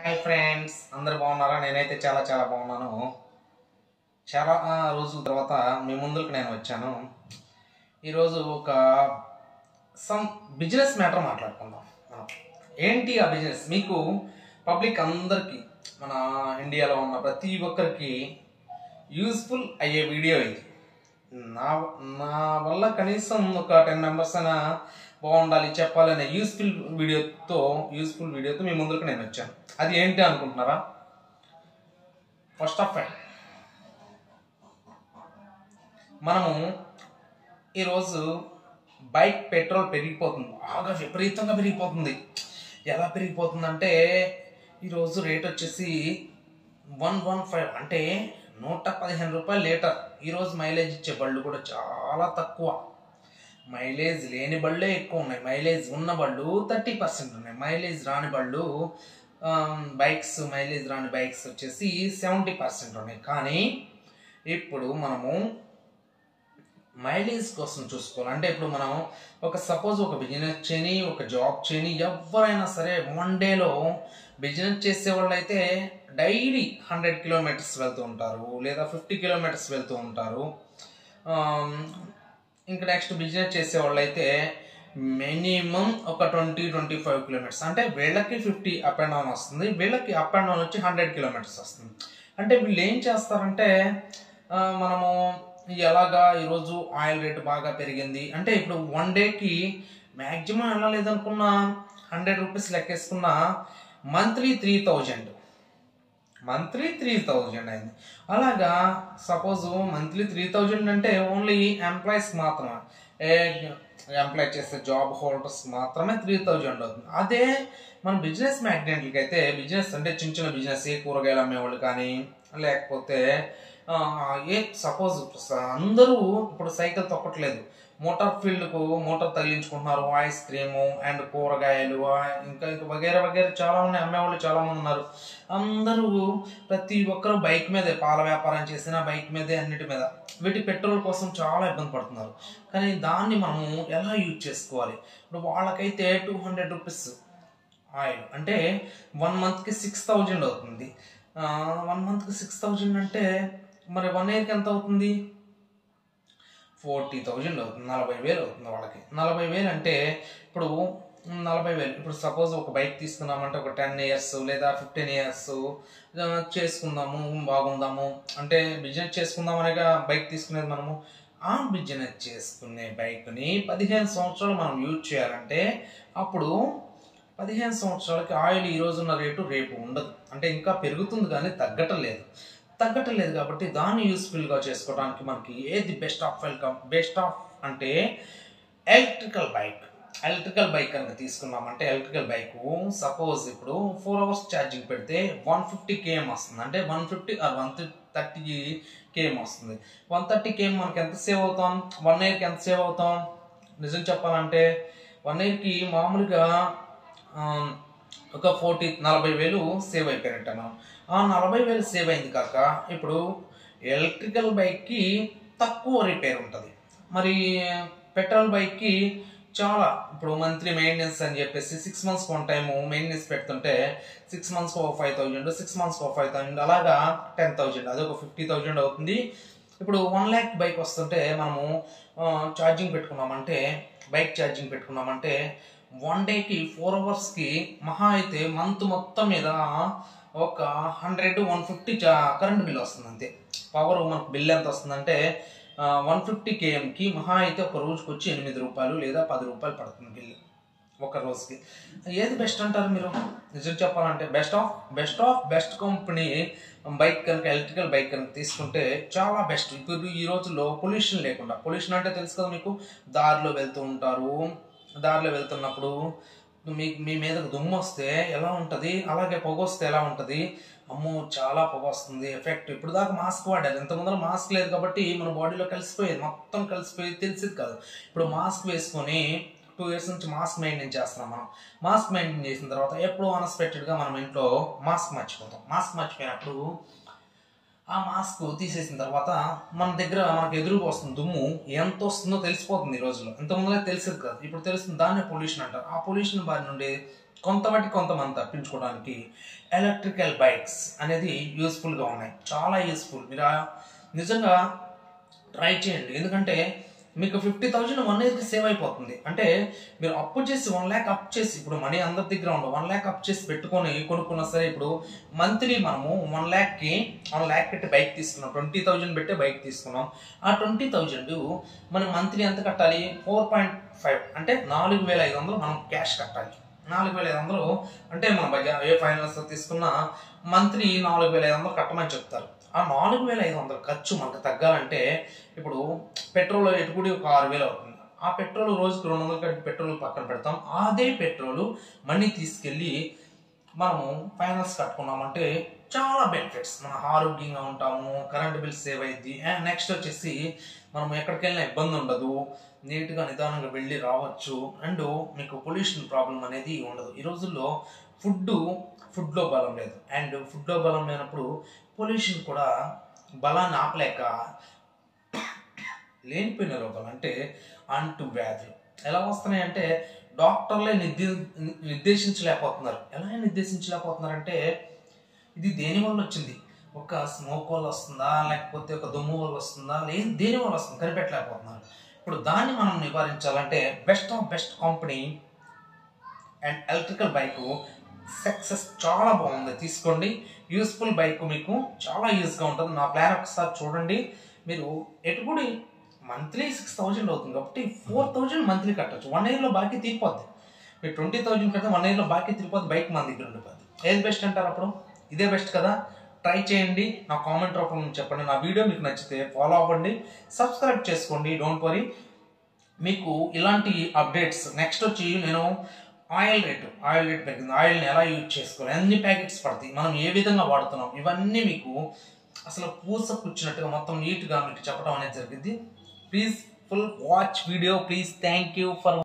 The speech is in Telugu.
హాయ్ ఫ్రెండ్స్ అందరు బాగున్నారా నేనైతే చాలా చాలా బాగున్నాను చాలా ఆ, రోజుల తర్వాత మీ ముందుకు నేను వచ్చాను ఈరోజు ఒక సమ్ బిజినెస్ మ్యాటర్ మాట్లాడుకుందాం మనం ఏంటి ఆ బిజినెస్ మీకు పబ్లిక్ అందరికీ మన ఇండియాలో ఉన్న ప్రతి ఒక్కరికి యూస్ఫుల్ అయ్యే వీడియో ఇది నా నా వల్ల కనీసం ఒక టెన్ మెంబర్స్ అయినా బాగుండాలి చెప్పాలనే యూస్ఫుల్ వీడియోతో యూస్ఫుల్ వీడియోతో మీ ముందుకు నేను వచ్చాను అది ఏంటి అనుకుంటున్నారా ఫస్ట్ ఆఫ్ ఆల్ మనము ఈరోజు బైక్ పెట్రోల్ పెరిగిపోతుంది బాగా విపరీతంగా పెరిగిపోతుంది ఎలా పెరిగిపోతుందంటే ఈరోజు రేట్ వచ్చేసి వన్ వన్ ఫైవ్ అంటే నూట పదిహేను రూపాయలు లీటర్ ఈరోజు మైలేజ్ ఇచ్చే బళ్ళు కూడా చాలా తక్కువ మైలేజ్ లేని బళ్ళే ఎక్కువ ఉన్నాయి మైలేజ్ ఉన్న బళ్ళు థర్టీ పర్సెంట్ ఉన్నాయి మైలేజ్ రాని బళ్ళు బైక్స్ మైలేజ్ రాని బైక్స్ వచ్చేసి సెవెంటీ పర్సెంట్ ఉన్నాయి కానీ ఇప్పుడు మనము మైలేజ్ కోసం చూసుకోవాలి అంటే ఇప్పుడు మనం ఒక సపోజ్ ఒక బిజినెస్ చేయని ఒక జాబ్ చేయని ఎవరైనా సరే వన్ డేలో బిజినెస్ చేసే వాళ్ళు అయితే డైలీ హండ్రెడ్ కిలోమీటర్స్ వెళ్తూ ఉంటారు లేదా ఫిఫ్టీ కిలోమీటర్స్ వెళ్తూ ఉంటారు ఆమ్, ఇంకా నెక్స్ట్ బిజినెస్ చేసే వాళ్ళు అయితే మినిమం ఒక ట్వంటీ ట్వంటీ ఫైవ్ కిలోమీటర్స్ అంటే వీళ్ళకి ఫిఫ్టీ అప్ అండ్ డౌన్ వస్తుంది వీళ్ళకి అప్ అండ్ డౌన్ వచ్చి హండ్రెడ్ కిలోమీటర్స్ వస్తుంది అంటే వీళ్ళు ఏం చేస్తారంటే ఆ, మనము ఎలాగా ఈరోజు ఆయిల్ రేట్ బాగా పెరిగింది అంటే ఇప్పుడు వన్ డేకి మ్యాక్సిమం వెళ్ళలేదనుకున్న హండ్రెడ్ రూపీస్ లెక్కేసుకున్న monthly three thousand monthly three thousand అయింది అలాగా సపోజ్ మంత్లీ త్రీ థౌజండ్ అంటే ఓన్లీ ఎంప్లాయీస్ మాత్రమే ఏ ఎంప్లాయ్ చేసే జాబ్ హోల్డర్స్ మాత్రమే త్రీ థౌజండ్ అవుతుంది అదే మన బిజినెస్ మ్యాగ్నెట్లకి అయితే బిజినెస్ అంటే చిన్న చిన్న బిజినెస్ ఏ కూరగాయలు అమ్మేవాళ్ళు కానీ లేకపోతే ఆ, ఏ సపోజ్ అందరూ ఇప్పుడు సైకిల్ తొక్కట్లేదు మోటార్ ఫీల్డ్కు మోటార్ తగిలించుకుంటున్నారు ఐస్ క్రీము అండ్ కూరగాయలు ఆ, ఇంకా ఇంకా వగేర వగేర చాలా ఉన్నాయి అమ్మేవాళ్ళు చాలా మంది ఉన్నారు అందరూ ప్రతి ఒక్కరు బైక్ మీదే పాల వ్యాపారం చేసిన బైక్ మీదే అన్నిటి మీద వీటి పెట్రోల్ కోసం చాలా ఇబ్బంది పడుతున్నారు కానీ దాన్ని మనము ఎలా యూజ్ చేసుకోవాలి ఇప్పుడు వాళ్ళకైతే టూ హండ్రెడ్ రూపీస్ ఆయిల్ అంటే వన్ మంత్కి సిక్స్ థౌజండ్ అవుతుంది వన్ మంత్కి సిక్స్ థౌజండ్ అంటే మరి వన్ ఇయర్కి ఎంత అవుతుంది ఫోర్టీ థౌజండ్ అవుతుంది నలభై వేలు అవుతుంది వాళ్ళకి నలభై వేలు అంటే ఇప్పుడు నలభై వేలు ఇప్పుడు సపోజ్ ఒక బైక్ తీసుకున్నామంటే ఒక టెన్ ఇయర్స్ లేదా ఫిఫ్టీన్ ఇయర్స్ చేసుకుందాము బాగుందాము అంటే బిజినెస్ చేసుకుందాం అనేగా బైక్ తీసుకునేది మనము ఆ బిజినెస్ చేసుకునే బైక్ని పదిహేను సంవత్సరాలు మనం యూజ్ చేయాలంటే అప్పుడు పదిహేను సంవత్సరాలకి ఆయిల్ ఈ రోజున్న రేటు రేపు ఉండదు అంటే ఇంకా పెరుగుతుంది కానీ తగ్గటం లేదు తగ్గటం లేదు కాబట్టి దాన్ని యూస్ఫుల్గా చేసుకోవడానికి మనకి ఏది best of welcome best of అంటే ఎలక్ట్రికల్ బైక్ ఎలక్ట్రికల్ బైక్ కనుక తీసుకున్నామంటే ఎలక్ట్రికల్ బైక్ సపోజ్ ఇప్పుడు ఫోర్ అవర్స్ ఛార్జింగ్ పెడితే వన్ ఫిఫ్టీ కేఎం వస్తుంది అంటే one fifty or one thirty KM వస్తుంది వన్ థర్టీ కేఎం మనకి ఎంత సేవ్ అవుతాం వన్ ఇయర్కి ఎంత సేవ్ అవుతాం నిజం చెప్పాలంటే వన్ ఇయర్కి మామూలుగా ఆ, ఒక ఫోర్టీ నలభై వేలు సేవ్ అయిపోయినట్టు మనం ఆ నలభై వేలు సేవ్ అయింది కాక ఇప్పుడు ఎలక్ట్రికల్ బైక్కి తక్కువ రిపేర్ ఉంటుంది మరి పెట్రోల్ బైక్కి చాలా ఇప్పుడు మంత్లీ మెయింటెనెన్స్ అని చెప్పేసి సిక్స్ మంత్స్కి వన్ టైము మెయింటెనెన్స్ పెడుతుంటే సిక్స్ మంత్స్కి ఒక ఫైవ్ థౌజండ్ సిక్స్ మంత్స్కి ఒక ఫైవ్ థౌజండ్ అలాగా టెన్ థౌజండ్ అది ఒక ఫిఫ్టీ థౌజండ్ అవుతుంది ఇప్పుడు వన్ ల్యాక్ బైక్ వస్తుంటే మనము ఛార్జింగ్ పెట్టుకున్నామంటే బైక్ ఛార్జింగ్ పెట్టుకున్నామంటే వన్ డేకి ఫోర్ అవర్స్కి మహా అయితే మంత్ మొత్తం మీద ఒక hundred one fifty current bill వస్తుంది అంతే పవర్ మనకు బిల్ ఎంత వస్తుందంటే వన్ ఫిఫ్టీ కేఎంకి మహా అయితే ఒక రోజుకి వచ్చి ఎనిమిది రూపాయలు లేదా పది రూపాయలు పడుతుంది బిల్ ఒక రోజుకి ఏది బెస్ట్ అంటారు మీరు నిజం చెప్పాలంటే best of best of best company bike కనుక ఎలక్ట్రికల్ బైక్ కనుక తీసుకుంటే చాలా బెస్ట్ ఇప్పుడు ఈ రోజుల్లో పొల్యూషన్ లేకుండా పొల్యూషన్ అంటే తెలుసు కదా మీకు దారిలో వెళ్తూ ఉంటారు దారిలో వెళ్తున్నప్పుడు మీ మీ మీదకు దుమ్ము వస్తే ఎలా ఉంటుంది అలాగే పొగ వస్తే ఎలా ఉంటుంది అమ్మో చాలా పొగ వస్తుంది ఎఫెక్ట్ ఇప్పుడు దాకా మాస్క్ వాడారు ఇంత ముందర మాస్క్ లేదు కాబట్టి మన బాడీలో కలిసిపోయేది మొత్తం కలిసిపోయి తెలిసేది కాదు ఇప్పుడు మాస్క్ వేసుకొని టూ ఇయర్స్ నుంచి మాస్క్ మెయింటైన్ చేస్తున్నాం మనం మాస్క్ మెయింటైన్ చేసిన తర్వాత ఎప్పుడు అన్ఎక్స్పెక్టెడ్గా మనం ఇంట్లో మాస్క్ మర్చిపోతాం మాస్క్ మర్చిపోయినప్పుడు ఆ మాస్క్ తీసేసిన తర్వాత మన దగ్గర మనకు ఎదురుగా వస్తుంది దుమ్ము ఎంత వస్తుందో తెలిసిపోతుంది ఈ రోజుల్లో ఇంత ముందుగా తెలిసేది కాదు ఇప్పుడు తెలుస్తుంది దాన్నే పొల్యూషన్ అంటారు ఆ పొల్యూషన్ బారి నుండి కొంతమటి కొంతమంది తప్పించుకోవడానికి ఎలక్ట్రికల్ బైక్స్ అనేది యూస్ఫుల్గా ఉన్నాయి చాలా యూస్ఫుల్ మీరు ఆ- నిజంగా ట్రై చేయండి ఎందుకంటే మీకు ఫిఫ్టీ థౌజండ్ వన్ ఇయర్కి సేవ్ అయిపోతుంది అంటే మీరు అప్పు చేసి వన్ ల్యాక్ అప్ చేసి ఇప్పుడు మనీ అందరి దగ్గర ఉండవు వన్ ల్యాక్ అప్ చేసి పెట్టుకొని కొనుక్కున్నా సరే ఇప్పుడు మంత్లీ మనము వన్ ల్యాక్కి వన్ ల్యాక్ పెట్టి బైక్ తీసుకున్నాం ట్వంటీ థౌజండ్ పెట్టి బైక్ తీసుకున్నాం ఆ ట్వంటీ థౌజండ్ మనం మంత్లీ ఎంత కట్టాలి ఫోర్ పాయింట్ ఫైవ్ అంటే నాలుగు వేల ఐదు వందలు మనం క్యాష్ కట్టాలి నాలుగు వేల ఐదు వందలు అంటే మన బజార్ ఏ ఫైనాన్స్ తీసుకున్నా మంత్లీ నాలుగు వేల ఐదు వందలు కట్టమని చెప్తారు ఆ నాలుగు వేల ఐదు వందల ఖర్చు మనకు తగ్గాలంటే ఇప్పుడు పెట్రోల్ ఎటుకుడి ఒక ఆరు వేలు అవుతుంది ఆ పెట్రోల్ రోజుకి రెండు వందలు కట్టి పెట్రోల్ పక్కన పెడతాం అదే పెట్రోల్ మనీ తీసుకెళ్ళి మనము ఫైనాన్స్ కట్టుకున్నామంటే చాలా బెనిఫిట్స్ మన ఆరోగ్యంగా ఉంటాము కరెంట్ బిల్ సేవ్ అయ్యింది నెక్స్ట్ వచ్చేసి మనం ఎక్కడికి వెళ్ళినా ఇబ్బంది ఉండదు నీట్గా నిదానంగా వెళ్ళి రావచ్చు అండ్ మీకు పొల్యూషన్ ప్రాబ్లం అనేది ఉండదు ఈ రోజుల్లో ఫుడ్ ఫుడ్లో బలం లేదు అండ్ ఫుడ్లో బలం లేనప్పుడు పొల్యూషన్ కూడా బలాన్ని ఆపలేక లేనిపోయిన రోగాలు అంటే అంటు వ్యాధులు ఎలా వస్తున్నాయంటే డాక్టర్లే నిర్దే నిర్దేశించలేకపోతున్నారు ఎలా నిర్దేశించలేకపోతున్నారంటే ఇది దేని వల్ల వచ్చింది ఒక స్మోక్ వల్ల వస్తుందా లేకపోతే ఒక దుమ్ము వల్ల వస్తుందా లేదు దేని వల్ల వస్తుంది కనిపెట్టలేకపోతున్నారు ఇప్పుడు దాన్ని మనం నివారించాలంటే best of best company and electrical bike success చాలా బాగుంది తీసుకోండి యూస్ఫుల్ బైక్ మీకు చాలా యూస్గా ఉంటుంది నా ప్లాన్ ఒకసారి చూడండి మీరు ఎటుకుడి మంత్లీ సిక్స్ థౌజండ్ అవుతుంది కాబట్టి ఫోర్ థౌజండ్ మంత్లీ కట్టచ్చు వన్ ఇయర్లో బాకీ తీరిపోద్ది మీరు ట్వంటీ థౌజండ్ కడితే వన్ ఇయర్లో బాకీ తీరిపోద్ది బైక్ మన దగ్గర ఉండిపోద్ది ఏది బెస్ట్ అంటారు అప్పుడు ఇదే బెస్ట్ కదా ట్రై చేయండి నా కామెంట్ రూపంలో చెప్పండి నా వీడియో మీకు నచ్చితే ఫాలో అవ్వండి సబ్స్క్రైబ్ చేసుకోండి డోంట్ వరీ మీకు ఇలాంటి అప్డేట్స్ నెక్స్ట్ వచ్చి నేను ఆయిల్ రేటు ఆయిల్ రేట్ పెరిగింది ఆయిల్ని ఎలా యూజ్ చేసుకోవాలి అన్ని ప్యాకెట్స్ పడతాయి మనం ఏ విధంగా వాడుతున్నాం ఇవన్నీ మీకు అసలు పూస కూర్చున్నట్టుగా మొత్తం నీట్గా మీకు చెప్పడం అనేది జరిగింది please full watch video please thank you for